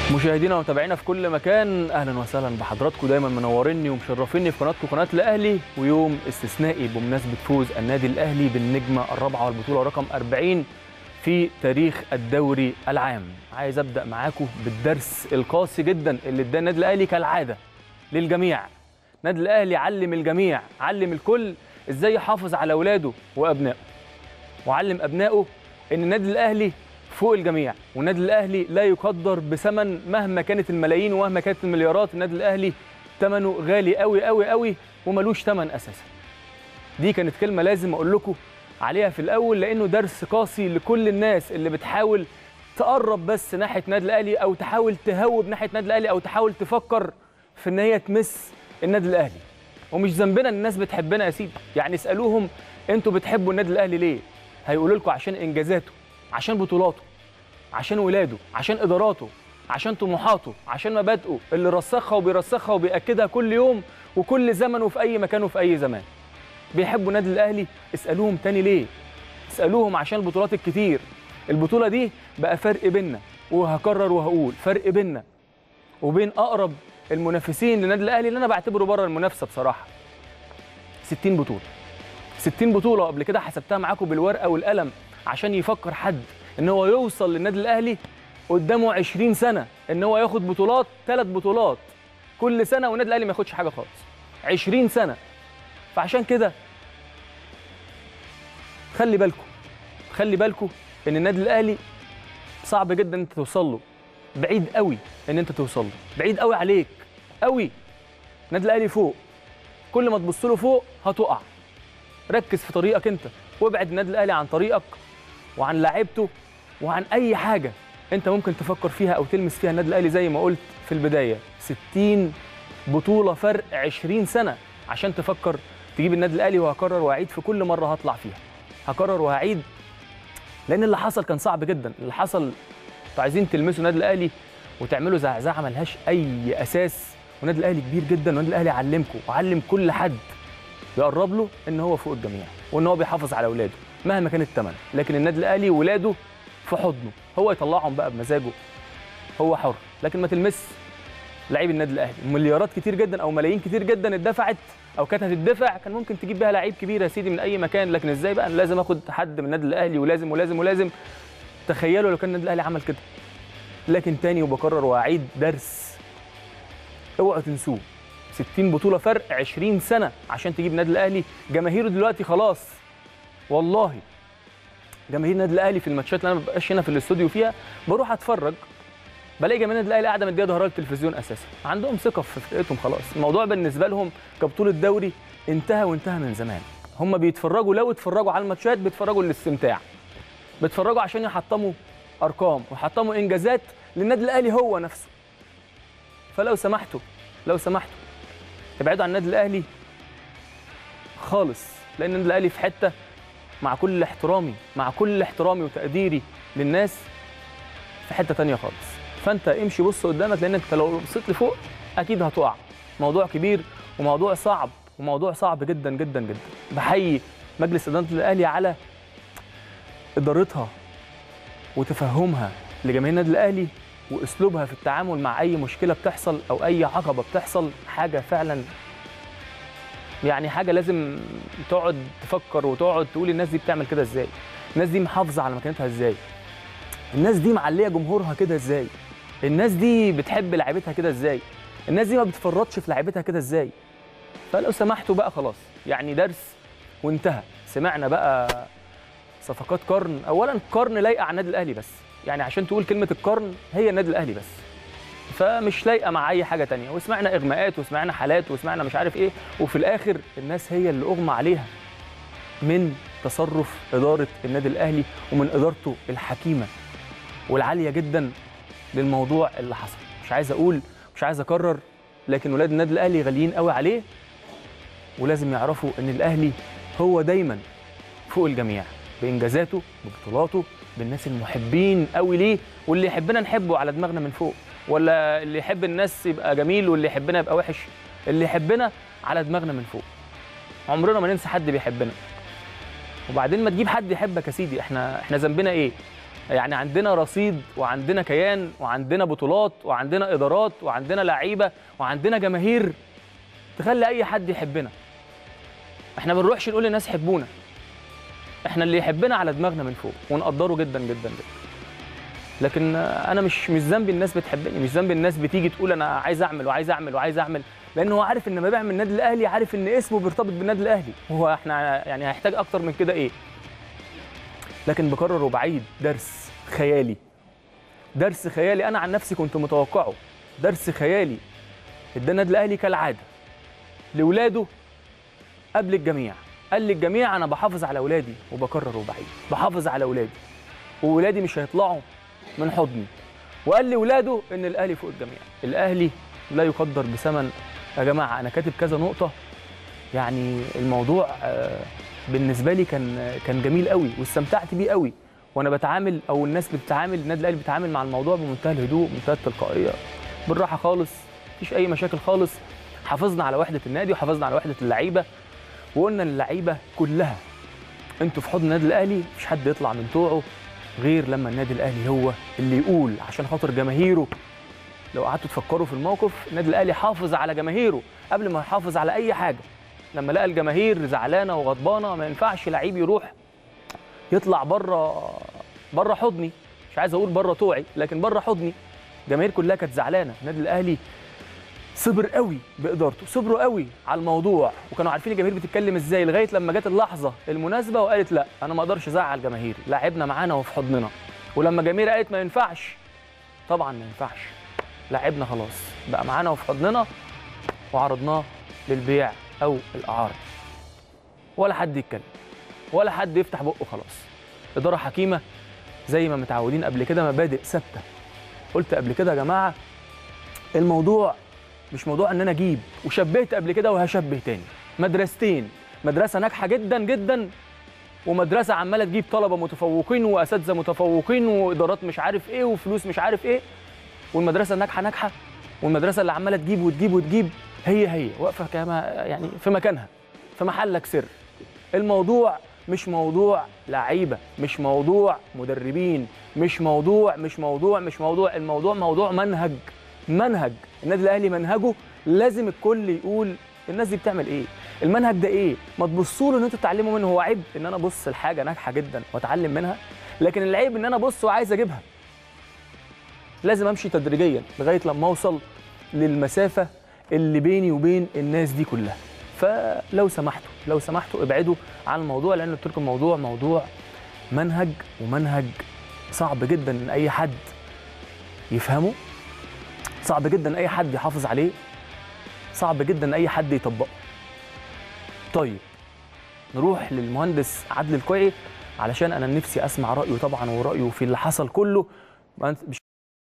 مشاهدينا ومتابعينا في كل مكان اهلا وسهلا بحضراتكم دايما منوريني ومشرفيني في قناتكم قناه الاهلي ويوم استثنائي بمناسبه فوز النادي الاهلي بالنجمه الرابعه والبطوله رقم 40 في تاريخ الدوري العام عايز ابدا معاكم بالدرس القاسي جدا اللي اداه النادي الاهلي كالعاده للجميع النادي الاهلي علم الجميع علم الكل ازاي يحافظ على اولاده وابنائه وعلم ابنائه ان النادي الاهلي فوق الجميع والنادي الاهلي لا يقدر بثمن مهما كانت الملايين ومهما كانت المليارات النادي الاهلي ثمنه غالي قوي قوي قوي وملوش ثمن اساسا دي كانت كلمه لازم اقول لكم عليها في الاول لانه درس قاسي لكل الناس اللي بتحاول تقرب بس ناحيه النادي الاهلي او تحاول تهوب ناحيه النادي الاهلي او تحاول تفكر في ان هي تمس النادي الاهلي ومش ذنبنا ان الناس بتحبنا يا سيدي يعني اسالوهم انتوا بتحبوا النادي الاهلي ليه هيقولوا لكم عشان انجازاته عشان بطولاته عشان ولاده عشان اداراته عشان طموحاته عشان مبادئه اللي رسخها وبيرسخها وبياكدها كل يوم وكل زمن وفي اي مكان وفي اي زمان بيحبوا النادي الاهلي اسالوهم تاني ليه اسالوهم عشان البطولات الكتير البطوله دي بقى فرق بيننا وهكرر وهقول فرق بيننا وبين اقرب المنافسين للنادي الاهلي اللي انا بعتبره بره المنافسه بصراحه 60 بطوله 60 بطوله قبل كده حسبتها معاكم بالورقه والقلم عشان يفكر حد ان هو يوصل للنادي الاهلي قدامه 20 سنه ان هو ياخد بطولات ثلاث بطولات كل سنه والنادي الاهلي ما ياخدش حاجه خالص 20 سنه فعشان كده خلي بالكم خلي بالكم ان النادي الاهلي صعب جدا انت توصل له بعيد قوي ان انت توصل له بعيد قوي عليك قوي النادي الاهلي فوق كل ما تبص له فوق هتقع ركز في طريقك انت وابعد النادي الاهلي عن طريقك وعن لعيبته وعن اي حاجه انت ممكن تفكر فيها او تلمس فيها النادي الاهلي زي ما قلت في البدايه 60 بطوله فرق 20 سنه عشان تفكر تجيب النادي الاهلي وهكرر واعيد في كل مره هطلع فيها هكرر وهعيد لان اللي حصل كان صعب جدا اللي حصل انتوا عايزين تلمسوا النادي الاهلي وتعملوا زعزعه ملهاش اي اساس والنادي الاهلي كبير جدا والنادي الاهلي علمكم وعلم كل حد يقرب له ان هو فوق الجميع وان هو بيحافظ على اولاده مهما كان الثمن لكن النادي الاهلي ولاده في حضنه هو يطلعهم بقى بمزاجه هو حر لكن ما تلمس لعيب النادي الاهلي مليارات كتير جدا او ملايين كتير جدا اتدفعت او كانت هتدفع كان ممكن تجيب بيها لعيب كبير يا سيدي من اي مكان لكن ازاي بقى أنا لازم اخد حد من النادي الاهلي ولازم ولازم ولازم تخيلوا لو كان النادي الاهلي عمل كده لكن تاني وبكرر واعيد درس اوعوا تنسوه 60 بطوله فرق 20 سنه عشان تجيب النادي الاهلي جماهيره دلوقتي خلاص والله جماهير النادي الاهلي في الماتشات اللي انا ما ببقاش هنا في الاستوديو فيها بروح اتفرج بلاقي جماهير النادي الاهلي قاعده مديه ظهرها للتلفزيون اساسا عندهم ثقه في فرقتهم خلاص الموضوع بالنسبه لهم كبطوله دوري انتهى وانتهى من زمان هم بيتفرجوا لو اتفرجوا على الماتشات بيتفرجوا للاستمتاع بيتفرجوا عشان يحطموا ارقام ويحطموا انجازات للنادي الاهلي هو نفسه فلو سمحتوا لو سمحتوا ابعدوا عن النادي الاهلي خالص لان النادي الاهلي في حته مع كل احترامي مع كل احترامي وتقديري للناس في حته تانية خالص فانت امشي بص قدامك لان انت لو بصيت لفوق اكيد هتقع موضوع كبير وموضوع صعب وموضوع صعب جدا جدا جدا بحيي مجلس اداره الاهلي على ادارتها وتفهمها لجماهير النادي الاهلي واسلوبها في التعامل مع اي مشكله بتحصل او اي عقبه بتحصل حاجه فعلا يعني حاجه لازم تقعد تفكر وتقعد تقول الناس دي بتعمل كده ازاي الناس دي محافظه على مكانتها ازاي الناس دي معليه جمهورها كده ازاي الناس دي بتحب لعيبتها كده ازاي الناس دي ما بتفرطش في لعيبتها كده ازاي فلو سمحتوا بقى خلاص يعني درس وانتهى سمعنا بقى صفقات قرن اولا قرن لايقه على النادي الاهلي بس يعني عشان تقول كلمه القرن هي النادي الاهلي بس فمش لايقه مع اي حاجه تانية وسمعنا اغماءات وسمعنا حالات وسمعنا مش عارف ايه وفي الاخر الناس هي اللي اغمى عليها من تصرف اداره النادي الاهلي ومن ادارته الحكيمه والعاليه جدا للموضوع اللي حصل مش عايز اقول مش عايز اكرر لكن ولاد النادي الاهلي غاليين قوي عليه ولازم يعرفوا ان الاهلي هو دايما فوق الجميع بانجازاته ببطولاته بالناس المحبين قوي ليه واللي يحبنا نحبه على دماغنا من فوق ولا اللي يحب الناس يبقى جميل واللي يحبنا يبقى وحش اللي يحبنا على دماغنا من فوق عمرنا ما ننسى حد بيحبنا وبعدين ما تجيب حد يحبك يا سيدي احنا احنا ذنبنا ايه يعني عندنا رصيد وعندنا كيان وعندنا بطولات وعندنا ادارات وعندنا لعيبه وعندنا جماهير تخلي اي حد يحبنا احنا ما بنروحش نقول للناس حبونا احنا اللي يحبنا على دماغنا من فوق ونقدره جدا جدا جدا لكن انا مش مش ذنبي الناس بتحبني مش ذنبي الناس بتيجي تقول انا عايز اعمل وعايز اعمل وعايز اعمل لان هو عارف ان لما بيعمل النادي الاهلي عارف ان اسمه بيرتبط بالنادي الاهلي هو احنا يعني هيحتاج اكتر من كده ايه لكن بكرر وبعيد درس خيالي درس خيالي انا عن نفسي كنت متوقعه درس خيالي ادى النادي الاهلي كالعاده لاولاده قبل الجميع قال للجميع انا بحافظ على اولادي وبكرر وبعيد بحافظ على اولادي واولادي مش هيطلعوا من حضني وقال لاولاده ان الاهلي فوق الجميع الاهلي لا يقدر بثمن يا جماعه انا كاتب كذا نقطه يعني الموضوع آه، بالنسبه لي كان كان جميل قوي واستمتعت بيه قوي وانا بتعامل او الناس بتتعامل النادي الاهلي بيتعامل مع الموضوع بمنتهى الهدوء بمنتهى التلقائيه بالراحه خالص مفيش اي مشاكل خالص حافظنا على وحده النادي وحافظنا على وحده اللعيبه وقلنا للعيبه كلها انتوا في حضن النادي الاهلي مفيش حد يطلع من طوعه غير لما النادي الاهلي هو اللي يقول عشان خاطر جماهيره لو قعدتوا تفكروا في الموقف النادي الاهلي حافظ على جماهيره قبل ما يحافظ على اي حاجه لما لقى الجماهير زعلانه وغضبانه ما ينفعش لعيب يروح يطلع بره بره حضني مش عايز اقول بره طوعي لكن بره حضني الجماهير كلها كانت زعلانه النادي الاهلي صبر قوي بادارته صبروا قوي على الموضوع وكانوا عارفين الجماهير بتتكلم ازاي لغايه لما جت اللحظه المناسبه وقالت لا انا ما اقدرش ازعل جماهيري لعبنا معانا وفي حضننا ولما الجماهير قالت ما ينفعش طبعا ما ينفعش لعبنا خلاص بقى معانا وفي حضننا وعرضناه للبيع او الاعاره ولا حد يتكلم ولا حد يفتح بقه خلاص اداره حكيمه زي ما متعودين قبل كده مبادئ ثابته قلت قبل كده يا جماعه الموضوع مش موضوع ان انا اجيب وشبهت قبل كده وهشبه تاني مدرستين مدرسه ناجحه جدا جدا ومدرسه عماله تجيب طلبه متفوقين واساتذه متفوقين وادارات مش عارف ايه وفلوس مش عارف ايه والمدرسه الناجحه ناجحه والمدرسه اللي عماله تجيب وتجيب وتجيب هي هي واقفه كما يعني في مكانها في محلك سر الموضوع مش موضوع لعيبه مش موضوع مدربين مش موضوع مش موضوع مش موضوع الموضوع موضوع منهج منهج النادي الاهلي منهجه لازم الكل يقول الناس دي بتعمل ايه المنهج ده ايه ما تبصوا له ان انتوا تتعلموا منه هو عيب ان انا ابص لحاجه ناجحه جدا واتعلم منها لكن العيب ان انا ابص وعايز اجيبها لازم امشي تدريجيا لغايه لما اوصل للمسافه اللي بيني وبين الناس دي كلها فلو سمحتوا لو سمحتوا ابعدوا عن الموضوع لان قلت لكم الموضوع موضوع منهج ومنهج صعب جدا ان اي حد يفهمه صعب جدا اي حد يحافظ عليه صعب جدا اي حد يطبقه طيب نروح للمهندس عادل الكوعي علشان انا نفسي اسمع رايه طبعا ورايه في اللي حصل كله